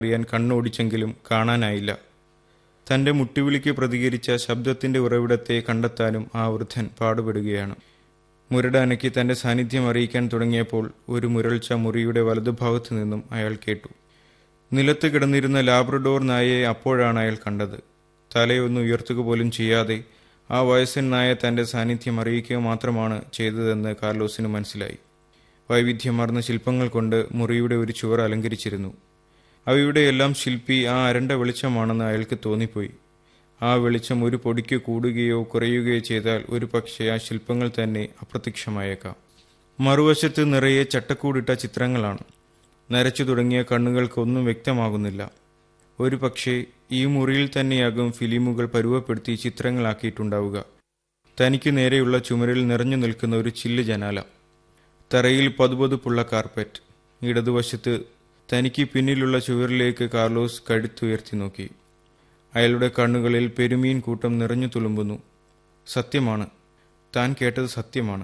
അറിയാൻ കണ്ണോടിച്ചെങ്കിലും കാണാനായില്ല തന്റെ മുട്ടിവിളിക്ക് പ്രതികരിച്ച ശബ്ദത്തിന്റെ ഉറവിടത്തെ കണ്ടെത്താനും ആ വൃദ്ധൻ പാടുപെടുകയാണ് മുരട് അനക്കി തന്റെ സാന്നിധ്യം അറിയിക്കാൻ തുടങ്ങിയപ്പോൾ ഒരു മുരൾച്ച മുറിയുടെ വലതുഭാഗത്തു നിന്നും അയാൾ കേട്ടു നിലത്ത് കിടന്നിരുന്ന ലാബ്രഡോർ നായയെ അപ്പോഴാണ് അയാൾ കണ്ടത് തലയൊന്ന് ഉയർത്തുക പോലും ചെയ്യാതെ ആ വയസ്സൻ നായ തന്റെ സാന്നിധ്യം അറിയിക്കുക മാത്രമാണ് ചെയ്തതെന്ന് കാർലോസിന് മനസ്സിലായി വൈവിധ്യമാർന്ന ശില്പങ്ങൾ കൊണ്ട് മുറിയുടെ ഒരു ചുവർ അലങ്കരിച്ചിരുന്നു അവയുടെയെല്ലാം ശില്പി ആ അരണ്ട വെളിച്ചമാണെന്ന് അയാൾക്ക് തോന്നിപ്പോയി ആ വെളിച്ചം ഒരു പൊടിക്ക് കൂടുകയോ കുറയുകയോ ചെയ്താൽ ഒരു പക്ഷേ ആ ശില്പങ്ങൾ തന്നെ അപ്രത്യക്ഷമായേക്കാം മറുവശത്ത് നിറയെ ചട്ടക്കൂടിട്ട ചിത്രങ്ങളാണ് നരച്ചു തുടങ്ങിയ കണ്ണുകൾക്കൊന്നും വ്യക്തമാകുന്നില്ല ഒരു പക്ഷേ ഈ മുറിയിൽ തന്നെയാകും ഫിലിമുകൾ പരുവപ്പെടുത്തി ചിത്രങ്ങളാക്കിയിട്ടുണ്ടാവുക തനിക്ക് നേരെയുള്ള ചുമരിൽ നിറഞ്ഞു നിൽക്കുന്ന ഒരു ചില്ല് ജനാല തറയിൽ പതുപതുപ്പുള്ള കാർപ്പറ്റ് ഇടതുവശത്ത് തനിക്ക് പിന്നിലുള്ള ചുവരിലേക്ക് കാർലോസ് കഴുത്തുയർത്തി നോക്കി അയാളുടെ കണ്ണുകളിൽ പെരുമീൻ കൂട്ടം നിറഞ്ഞു തുളുമ്പുന്നു സത്യമാണ് താൻ കേട്ടത് സത്യമാണ്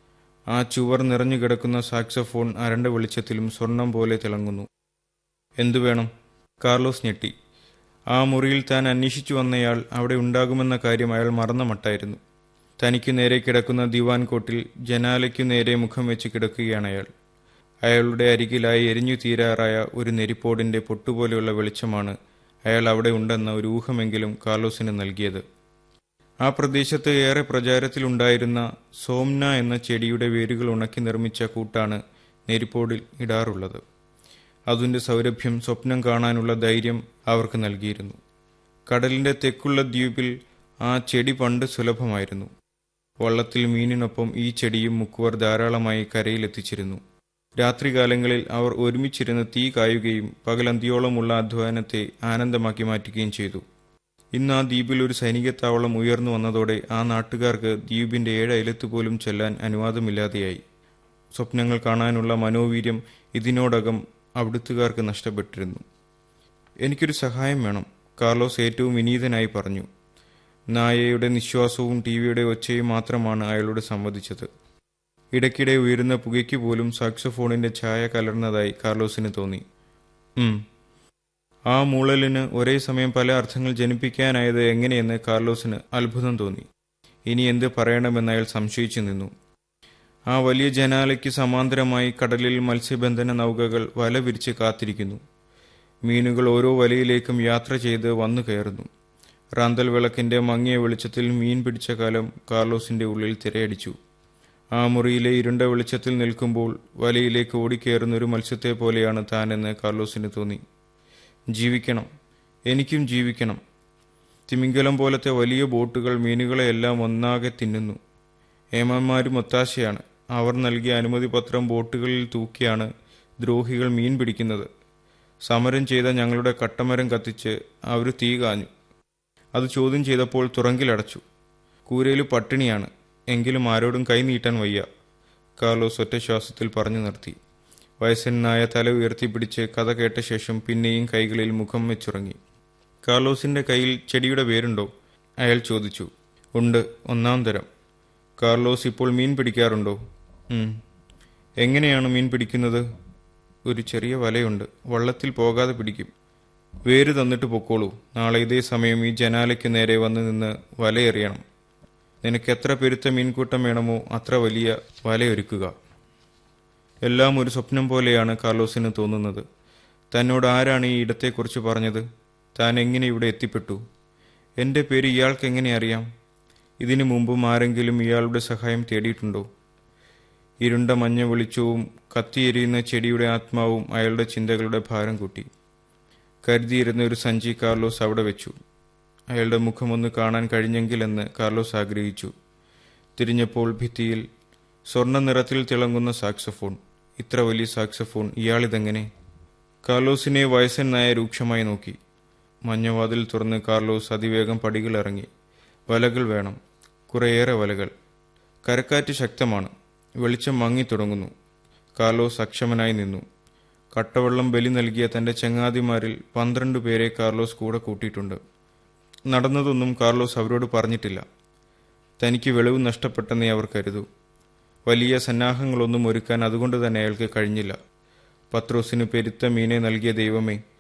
ആ ചുവർ നിറഞ്ഞു കിടക്കുന്ന സാക്സഫോൺ അരണ്ട വെളിച്ചത്തിലും സ്വർണം പോലെ തിളങ്ങുന്നു എന്തു വേണം കാർലോസ് ഞെട്ടി ആ മുറിയിൽ താൻ അന്വേഷിച്ചു വന്നയാൾ അവിടെ ഉണ്ടാകുമെന്ന കാര്യം അയാൾ മറന്ന മട്ടായിരുന്നു തനിക്ക് നേരെ കിടക്കുന്ന ദിവാൻ കോട്ടിൽ ജനാലയ്ക്കു നേരെ മുഖം വെച്ച് കിടക്കുകയാണ് അയാൾ അയാളുടെ അരികിലായി എരിഞ്ഞു തീരാറായ ഒരു നെരിപ്പോടിന്റെ പൊട്ടുപോലെയുള്ള വെളിച്ചമാണ് അയാൾ അവിടെ ഉണ്ടെന്ന ഒരു ഊഹമെങ്കിലും കാർലോസിന് നൽകിയത് ആ പ്രദേശത്ത് ഏറെ പ്രചാരത്തിലുണ്ടായിരുന്ന സോംന എന്ന ചെടിയുടെ വേരുകൾ ഉണക്കി നിർമ്മിച്ച കൂട്ടാണ് നെരിപ്പോടിൽ ഇടാറുള്ളത് അതിൻ്റെ സൗരഭ്യം സ്വപ്നം കാണാനുള്ള ധൈര്യം അവർക്ക് നൽകിയിരുന്നു കടലിന്റെ തെക്കുള്ള ദ്വീപിൽ ആ ചെടി പണ്ട് സുലഭമായിരുന്നു വള്ളത്തിൽ മീനിനൊപ്പം ഈ ചെടിയും മുക്കുവർ ധാരാളമായി കരയിലെത്തിച്ചിരുന്നു രാത്രികാലങ്ങളിൽ അവർ ഒരുമിച്ചിരുന്ന് തീ കായുകയും പകലന്തിയോളമുള്ള അധ്വാനത്തെ ആനന്ദമാക്കി മാറ്റുകയും ചെയ്തു ഇന്ന് ആ ദ്വീപിൽ ഒരു സൈനിക താവളം ഉയർന്നു വന്നതോടെ ആ നാട്ടുകാർക്ക് ദ്വീപിന്റെ ഏഴ് അയലത്ത് പോലും ചെല്ലാൻ അനുവാദമില്ലാതെയായി സ്വപ്നങ്ങൾ കാണാനുള്ള മനോവീര്യം ഇതിനോടകം അവിടുത്തുകാർക്ക് നഷ്ടപ്പെട്ടിരുന്നു എനിക്കൊരു സഹായം വേണം കാർലോസ് ഏറ്റവും വിനീതനായി പറഞ്ഞു നായയുടെ നിശ്വാസവും ടി വിയുടെ ഒച്ചയും മാത്രമാണ് അയാളോട് സംവദിച്ചത് ഇടയ്ക്കിടെ ഉയരുന്ന പുകയ്ക്ക് പോലും സാക്സഫോണിന്റെ ഛായ കലർന്നതായി കാർലോസിന് തോന്നി ഉം ആ മൂളലിന് ഒരേ സമയം പല അർത്ഥങ്ങൾ ജനിപ്പിക്കാനായത് എങ്ങനെയെന്ന് കാർലോസിന് അത്ഭുതം തോന്നി ഇനി എന്ത് പറയണമെന്ന് അയാൾ സംശയിച്ചു നിന്നു ആ വലിയ ജനാലയ്ക്ക് സമാന്തരമായി കടലിൽ മത്സ്യബന്ധന നൗകകൾ വല വിരിച്ച് കാത്തിരിക്കുന്നു മീനുകൾ ഓരോ വലയിലേക്കും യാത്ര ചെയ്ത് വന്നു കയറുന്നു റാന്തൽ വിളക്കിന്റെ മങ്ങിയ വെളിച്ചത്തിൽ മീൻ പിടിച്ച കാലം കാർലോസിന്റെ ഉള്ളിൽ തിരയടിച്ചു ആ മുറിയിലെ ഇരുണ്ട വെളിച്ചത്തിൽ നിൽക്കുമ്പോൾ വലയിലേക്ക് ഓടിക്കയറുന്ന ഒരു മത്സ്യത്തെ പോലെയാണ് താനെന്ന് കാർലോസിന് തോന്നി ജീവിക്കണം എനിക്കും ജീവിക്കണം തിമിംഗലം പോലത്തെ വലിയ ബോട്ടുകൾ മീനുകളെയെല്ലാം ഒന്നാകെ തിന്നുന്നു ഏമാന്മാരും ഒത്താശയാണ് അവർ നൽകിയ അനുമതി പത്രം ബോട്ടുകളിൽ തൂക്കിയാണ് ദ്രോഹികൾ മീൻ പിടിക്കുന്നത് സമരം ചെയ്ത ഞങ്ങളുടെ കട്ടമരം കത്തിച്ച് അവർ തീ കാഞ്ഞു അത് ചോദ്യം ചെയ്തപ്പോൾ തുറങ്കിലടച്ചു കൂരയിൽ പട്ടിണിയാണ് എങ്കിലും ആരോടും കൈ നീട്ടാൻ വയ്യ കാർലോസ് ഒറ്റ ശ്വാസത്തിൽ പറഞ്ഞു നിർത്തി വയസ്സനായ തല ഉയർത്തിപ്പിടിച്ച് കഥ കേട്ട ശേഷം പിന്നെയും കൈകളിൽ മുഖം വെച്ചുറങ്ങി കാർലോസിന്റെ കയ്യിൽ ചെടിയുടെ പേരുണ്ടോ അയാൾ ചോദിച്ചു ഉണ്ട് ഒന്നാം തരം കാർലോസ് ഇപ്പോൾ മീൻ പിടിക്കാറുണ്ടോ ഉം. എങ്ങനെയാണ് മീൻ പിടിക്കുന്നത് ഒരു ചെറിയ വലയുണ്ട് വള്ളത്തിൽ പോകാതെ പിടിക്കും വേര് തന്നിട്ട് പൊക്കോളൂ നാളെ ഇതേ സമയം ഈ ജനാലയ്ക്ക് നേരെ വന്ന് നിന്ന് വലയെറിയണം നിനക്ക് എത്ര പെരുത്ത മീൻകൂട്ടം വേണമോ അത്ര വലിയ വലയൊരുക്കുക എല്ലാം ഒരു സ്വപ്നം പോലെയാണ് കാർലോസിന് തോന്നുന്നത് തന്നോട് ആരാണ് ഈ ഇടത്തെക്കുറിച്ച് പറഞ്ഞത് താൻ എങ്ങനെ ഇവിടെ എത്തിപ്പെട്ടു എൻ്റെ പേര് ഇയാൾക്ക് എങ്ങനെ അറിയാം ഇതിനു മുമ്പും ആരെങ്കിലും ഇയാളുടെ സഹായം തേടിയിട്ടുണ്ടോ ഇരുണ്ട മഞ്ഞ വെളിച്ചവും കത്തിയെരിയുന്ന ചെടിയുടെ ആത്മാവും അയാളുടെ ചിന്തകളുടെ ഭാരം കൂട്ടി കരുതിയിരുന്ന ഒരു സഞ്ചി കാർലോസ് അവിടെ വെച്ചു അയാളുടെ മുഖമൊന്ന് കാണാൻ കഴിഞ്ഞെങ്കിലെന്ന് കാർലോസ് ആഗ്രഹിച്ചു തിരിഞ്ഞപ്പോൾ ഭിത്തിയിൽ സ്വർണ്ണ നിറത്തിൽ തിളങ്ങുന്ന സാക്സഫോൺ ഇത്ര വലിയ സാക്സഫോൺ ഇയാളിതെങ്ങനെ കാർലോസിനെ വയസ്സൻ നായ രൂക്ഷമായി നോക്കി മഞ്ഞവാതിൽ തുറന്ന് കാർലോസ് അതിവേഗം പടികൾ ഇറങ്ങി വലകൾ വേണം കുറേയേറെ വലകൾ കരക്കാറ്റ് ശക്തമാണ് വെളിച്ചം മങ്ങിത്തുടങ്ങുന്നു കാർലോസ് അക്ഷമനായി നിന്നു കട്ടവെള്ളം ബലി നൽകിയ തന്റെ ചങ്ങാതിമാരിൽ പന്ത്രണ്ട് പേരെ കാർലോസ് കൂടെ കൂട്ടിയിട്ടുണ്ട് നടന്നതൊന്നും കാർലോസ് അവരോട് പറഞ്ഞിട്ടില്ല തനിക്ക് വെളിവ് നഷ്ടപ്പെട്ടെന്നേ അവർ കരുതൂ വലിയ സന്നാഹങ്ങളൊന്നും ഒരുക്കാൻ അതുകൊണ്ട് തന്നെ അയാൾക്ക് കഴിഞ്ഞില്ല പത്രോസിന് പെരുത്ത മീനെ നൽകിയ ദൈവമേ